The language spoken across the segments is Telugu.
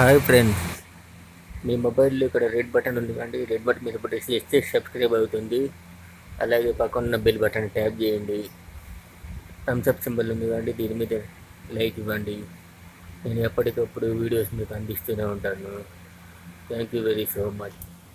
హాయ్ ఫ్రెండ్స్ మీ మొబైల్లో ఇక్కడ రెడ్ బటన్ ఉంది కండి రెడ్ బటన్ మీద ప్రెస్ చేస్తే సబ్స్క్రైబ్ అవుతుంది అలాగే పక్కన ఉన్న బెల్ బటన్ ట్యాప్ చేయండి థమ్స్ అప్ సింబల్ ఉంది కండి దీని మీద లైక్ ఇవ్వండి నేను ఎప్పటికప్పుడు వీడియోస్ మీకు అందిస్తూనే ఉంటాను thank you very so much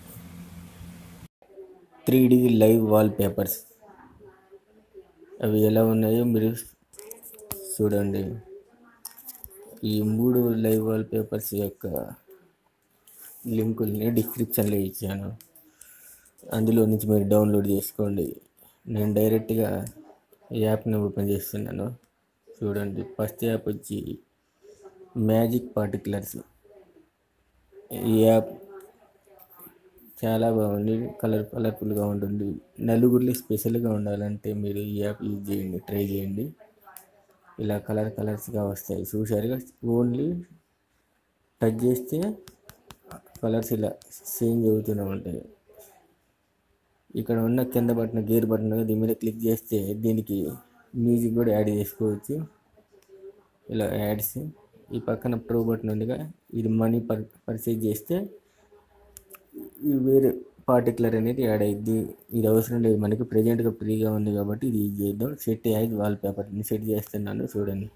three D live wallpapers అవి ఎలా ఉన్నాయో మీరు చూడండి ఈ మూడు లైవ్ వాల్ పేపర్స్ యొక్క లింకుల్ని డిస్క్రిప్షన్లో ఇచ్చాను అందులో నుంచి మీరు డౌన్లోడ్ చేసుకోండి నేను డైరెక్ట్గా ఈ యాప్ని ఓపెన్ చేస్తున్నాను చూడండి ఫస్ట్ యాప్ వచ్చి మ్యాజిక్ పార్టికులర్స్ ఈ యాప్ చాలా బాగుంది కలర్ కలర్ఫుల్గా ఉంటుంది నలుగురిలో స్పెషల్గా ఉండాలంటే మీరు ఈ యాప్ యూజ్ చేయండి ట్రై చేయండి ఇలా కలర్ కలర్స్గా వస్తాయి చూసారుగా ఓన్లీ టచ్ చేస్తే కలర్స్ ఇలా చేంజ్ అవుతూనే ఉంటాయి ఇక్కడ ఉన్న కింద బటన్ గేర్ బటన్ దీని మీద క్లిక్ చేస్తే దీనికి మ్యూజిక్ కూడా యాడ్ చేసుకోవచ్చు ఇలా యాడ్స్ ఈ పక్కన ప్రో బటన్ ఉందిగా ఇది మనీ పర్ పర్చేజ్ చేస్తే ఈ వేరే పార్టికులర్ అనేది యాడ్ అయ్యిద్ది ఇది అవసరం లేదు మనకి ప్రజెంట్గా ఫ్రీగా ఉంది కాబట్టి ఇది యూజ్ చేద్దాం సెట్ యాజ్ వాల్ పేపర్ని సెట్ చేస్తున్నాను చూడండి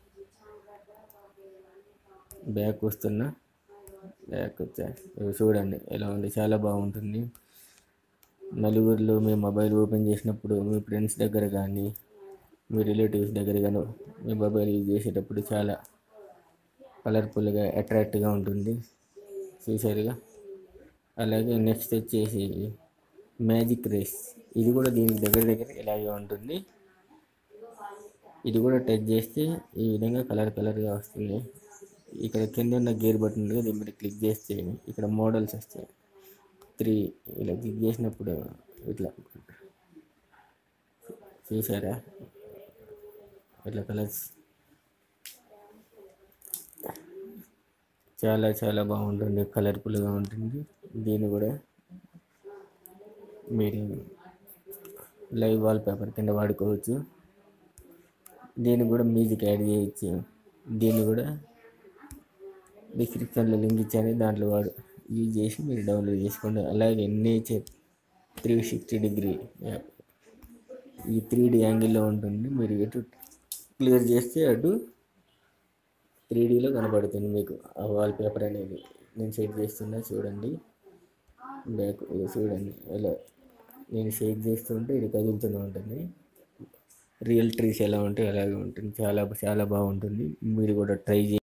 బ్యాక్ వస్తున్నా బ్యాక్ వచ్చా ఇవి చూడండి ఎలా ఉంది చాలా బాగుంటుంది నలుగురిలో మీ మొబైల్ ఓపెన్ చేసినప్పుడు మీ ఫ్రెండ్స్ దగ్గర కానీ మీ రిలేటివ్స్ దగ్గర కానీ మీ మొబైల్ యూజ్ చేసేటప్పుడు చాలా కలర్ఫుల్గా అట్రాక్ట్గా ఉంటుంది చూసారుగా అలాగే నెక్స్ట్ వచ్చేసి మ్యాజిక్ రేస్ ఇది కూడా దీనికి దగ్గర దగ్గర ఇలాగే ఉంటుంది ఇది కూడా టచ్ చేస్తే ఈ విధంగా కలర్ కలర్గా వస్తుంది ఇక్కడ కింద ఉన్న గేర్ బటన్ ఉంది దీని మీద క్లిక్ చేస్తే ఇక్కడ మోడల్స్ వస్తాయి త్రీ ఇలా క్లిక్ చేసినప్పుడు ఇట్లా చూసారా ఇట్లా కలర్స్ చాలా చాలా బాగుంటుంది కలర్ఫుల్గా ఉంటుంది దీన్ని కూడా మీరు లైవ్ వాల్ పేపర్ కింద వాడుకోవచ్చు దీన్ని కూడా మ్యూజిక్ యాడ్ చేయొచ్చు దీన్ని కూడా డిస్క్రిప్షన్లో లింక్ ఇచ్చాను దాంట్లో వాడు యూజ్ చేసి మీరు డౌన్లోడ్ చేసుకోండి అలాగే nature three sixty degree app ఈ త్రీ డి యాంగిల్లో ఉంటుంది మీరు ఎటు క్లియర్ చేస్తే అటు త్రీ డీలో కనబడుతుంది మీకు ఆ వాల్ పేపర్ అనేది నేను సెట్ చేస్తున్నా చూడండి బ్యాక్ ఇది చూడండి ఇలా నేను షేక్ చేస్తుంటే ఇది కదులుతూనే ఉంటుంది రియల్ ట్రీస్ ఎలా ఉంటే అలాగే ఉంటుంది చాలా చాలా బాగుంటుంది మీరు కూడా ట్రై చేయండి